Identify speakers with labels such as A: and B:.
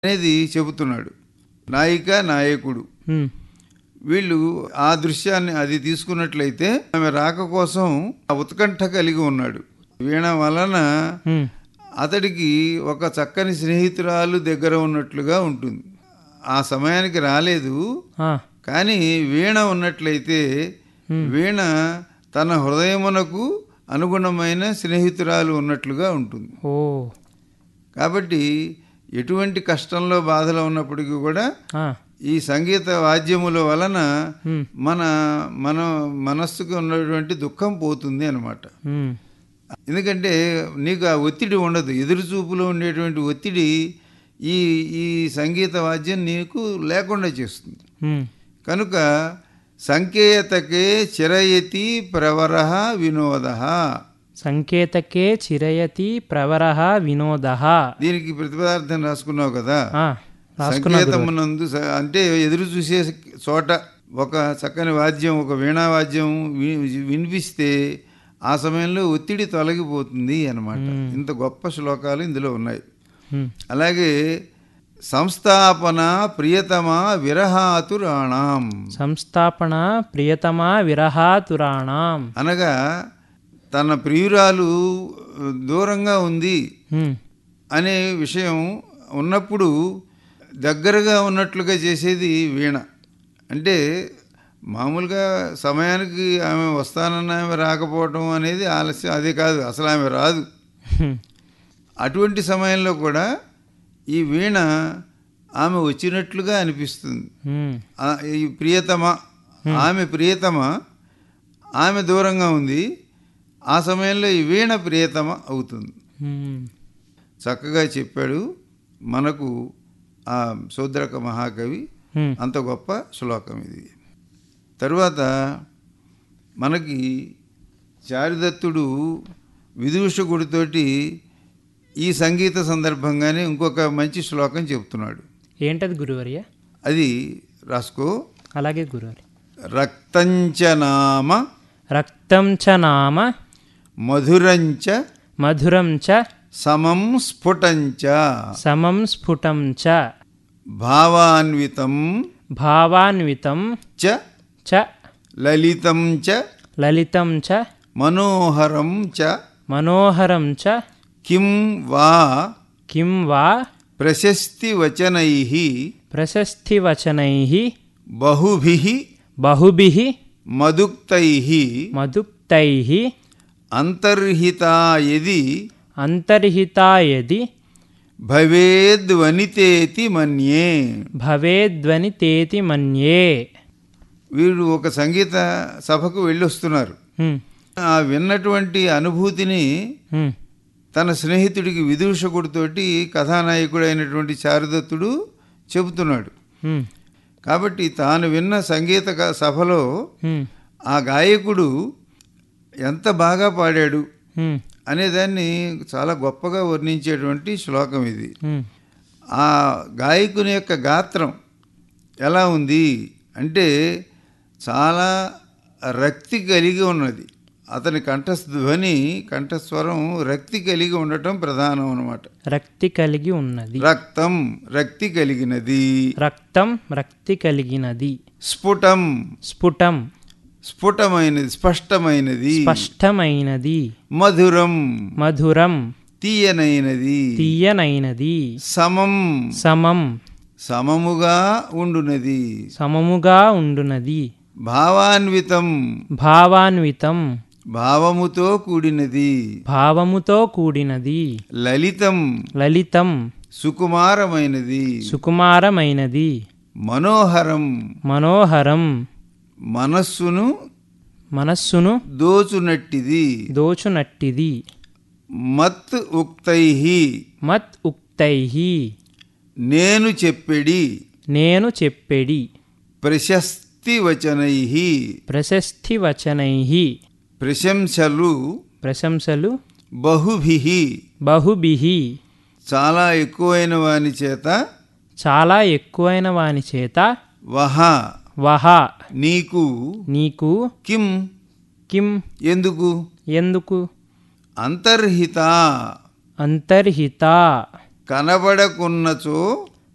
A: అనేది చెబుతున్నాడు నాయిక నాయకుడు
B: ఉమ్,
A: వీళ్ళు ఆ దృశ్యాన్ని అది తీసుకున్నట్లయితే ఆమె రాక కోసం ఆ ఉత్కంఠ కలిగి ఉన్నాడు వీణ వలన
B: ఉమ్,
A: అతడికి ఒక చక్కని స్నేహితురాలు దగ్గర ఉన్నట్లుగా ఉంటుంది ఆ సమయానికి రాలేదు
B: ఆ,
A: కానీ వీణ ఉన్నట్లయితే వీణ తన హృదయమునకు అనుగుణమైన స్నేహితురాలు ఉన్నట్లుగా ఉంటుంది
B: ఓ
A: కాబట్టి ఎటువంటి కష్టంలో బాధలో ఉన్నప్పటికీ కూడా
B: ఆ,
A: ఈ సంగీత వాద్యముల వలన
B: ఉమ్,
A: మన మన మనస్సుకు ఉన్నటువంటి దుఃఖం పోతుంది అనమాట
B: ఉమ్,
A: ఎందుకంటే నీకు ఆ ఒత్తిడి ఉండదు ఎదురు చూపులో ఉండేటువంటి ఒత్తిడి ఈ ఈ సంగీత వాద్యం నీకు లేకుండా చేస్తుంది
B: ఉమ్,
A: కనుక సంకేతకే చిరయతి ప్రవర వినోద
B: సంకేతకే చిరయతి ప్రవర వినోద
A: దీనికి ప్రతిపదార్థం రాసుకున్నావు కదా
B: రాసుకున్నా గురువు.
A: సంకేతమునందు స- అంటే ఎదురు చూసే చోట ఒక చక్కని వాద్యం ఒక వీణా వాద్యం వి- వినిపిస్తే ఆ సమయంలో ఒత్తిడి తొలగిపోతుంది అన్నమాట ఇంత గొప్ప శ్లోకాలు ఇందులో ఉన్నాయి
B: ఉమ్,
A: అలాగే సంస్థాపన ప్రియతమ విరహాతురాణం
B: సంస్థాపన ప్రియతమా విరహాతురాణం
A: అనగా తన ప్రియురాలు దూరంగా ఉంది
B: ఉమ్,
A: అనే విషయం ఉన్నప్పుడు దగ్గరగా ఉన్నట్లుగా చేసేది వీణ అంటే మామూలుగా సమయానికి ఆమె వస్తానన్న ఆమె రాకపోవటం అనేది ఆలస్యం అదే కాదు అసలు ఆమె రాదు
B: ఉమ్,
A: అటువంటి సమయంలో కూడా ఈ వీణ ఆమె వచ్చినట్లుగా అనిపిస్తుంది
B: ఉమ్,
A: ఆ, ఈ ప్రియతమ ఆమె ప్రియతమ ఆమె దూరంగా ఉంది ఆ సమయంలో ఈ వీణ ప్రియతమ అవుతుంది
B: ఉమ్,
A: చక్కగా చెప్పాడు మనకు ఆ శూద్రక మహాకవి
B: ఉమ్,
A: అంత గొప్ప శ్లోకం ఇది తరువాత మనకి చారిదత్తుడు విదూషకుడితోటి ఈ సంగీత సందర్భంగానే ఇంకొక మంచి శ్లోకం చెప్తున్నాడు
B: ఏంటది గురువర్య
A: అది రాసుకో
B: అలాగే గురువర్య
A: రక్తంచ నామ
B: రక్తం చ నామ
A: మధురంచ
B: మధురం చ
A: సమం స్ఫుటంచ
B: సమం స్ఫుటం చ
A: భావాన్వితం
B: భావాన్వితం
A: చ
B: చ
A: లలితం చ
B: లలితం చ
A: మనోహరం చ
B: మనోహరం చ
A: కిం వా
B: కిం వా
A: ప్రశస్తివచనై
B: ప్రశస్తివచనై
A: బహుభి
B: బహుభిః
A: మదుక్తై
B: మదుక్తైః
A: అంతర్హితా యది
B: అంతర్హితా యది
A: భవేద్వనితేతి మన్యే
B: భవేద్వనితేతి మన్యే
A: వీరు ఒక సంగీత సభకు వెళ్ళొస్తున్నారు
B: హ్మ్,
A: ఆ విన్నటువంటి అనుభూతిని
B: హ్మ్,
A: తన స్నేహితుడికి విదూషకుడితోటి కథానాయకుడు అయినటువంటి చారుదత్తుడు చెబుతున్నాడు
B: హ్మ్,
A: కాబట్టి తాను విన్న సంగీత క- సభలో
B: హ్మ్,
A: ఆ గాయకుడు ఎంత బాగా పాడాడు
B: హ్మ్,
A: అనేదాన్ని చాలా గొప్పగా వర్ణించేటువంటి శ్లోకం ఇది
B: హ్మ్,
A: ఆ గాయకుని యొక్క గాత్రం ఎలా ఉంది అంటే చాలా రక్తి కలిగి ఉన్నది అతని కంఠధ్వని కంఠస్వరం రక్తి కలిగి ఉండటం ప్రధానం అన్నమాట
B: రక్తి కలిగి ఉన్నది
A: రక్తం రక్తి కలిగినది
B: రక్తం రక్తి కలిగినది
A: స్ఫుటం
B: స్ఫుటం
A: స్ఫుటమైనది స్పష్టమైనది
B: స్పష్టమైనది
A: మధురం
B: మధురం
A: తీయనైనది
B: తీయనైనది
A: సమం
B: సమం
A: సమముగా ఉండునది
B: సమముగా ఉండునది
A: భావాన్వితం
B: భావాన్వితం
A: భావముతో కూడినది
B: భావముతో కూడినది
A: లలితం
B: లలితం
A: సుకుమారమైనది
B: సుకుమారమైనది
A: మనోహరం
B: మనోహరం
A: మనస్సును
B: మనస్సును
A: దోచునట్టిది
B: దోచునట్టిది
A: మత్ ఉక్తై
B: మత్ ఉక్తై
A: నేను చెప్పెడి
B: నేను చెప్పెడి
A: ప్రశస్తి వచనై
B: ప్రశస్తి వచనై
A: ప్రశంసలు
B: ప్రశంసలు
A: బహుభి
B: బహుభిః
A: చాలా ఎక్కువైన వాని చేత
B: చాలా ఎక్కువైన వాని చేత
A: వహ
B: వహ
A: నీకు
B: నీకు
A: కిం
B: కిం
A: ఎందుకు
B: ఎందుకు
A: అంతర్హిత
B: అంతర్హిత
A: కనబడకున్నచో